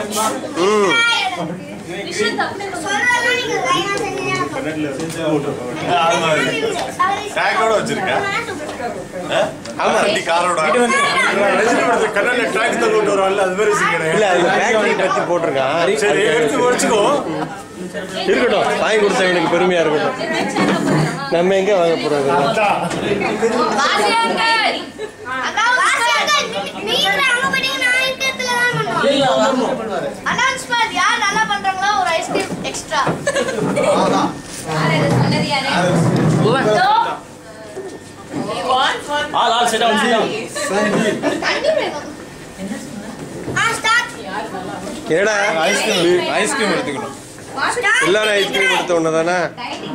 ம் சொல்றதெல்லாம் நீங்க லைனா செஞ்சீங்கன்னா அது மாதிரி டேக்கோட வச்சிருக்கேன் ஆமா வண்டி காரோட ரஜினி படத்துல கண்ணாடி ட்ராக் தான் கொண்டு வருவாங்கல்ல அது மாதிரி இல்ல வச்சிருக்கேன் அதுல ஃபேக்டரி பத்தி போட்டிருக்கான் சரி எடுத்து முடிச்சுக்கோ இருக்கட்டும் வாங்கி கொடுத்தவனுக்கு பெருமையா இருக்கட்டும் நம்ம எங்க வாங்க போறோம் இதெல்லாம்? அனௌன்ஸ்மெண்ட் யார் நல்லா பண்றாங்களோ ஒரு ice cream extra all all set down தண்ணி வேணும் ஆ ஸ்டார்ட் என்னடா ஐஸ்கிரீம் ஐஸ்கிரீம் எடுத்துக்கணும் ஸ்டார்ட் எல்லாரும் ஐஸ்கிரீம் எடுத்த ஒண்ணு தானே டைனிங்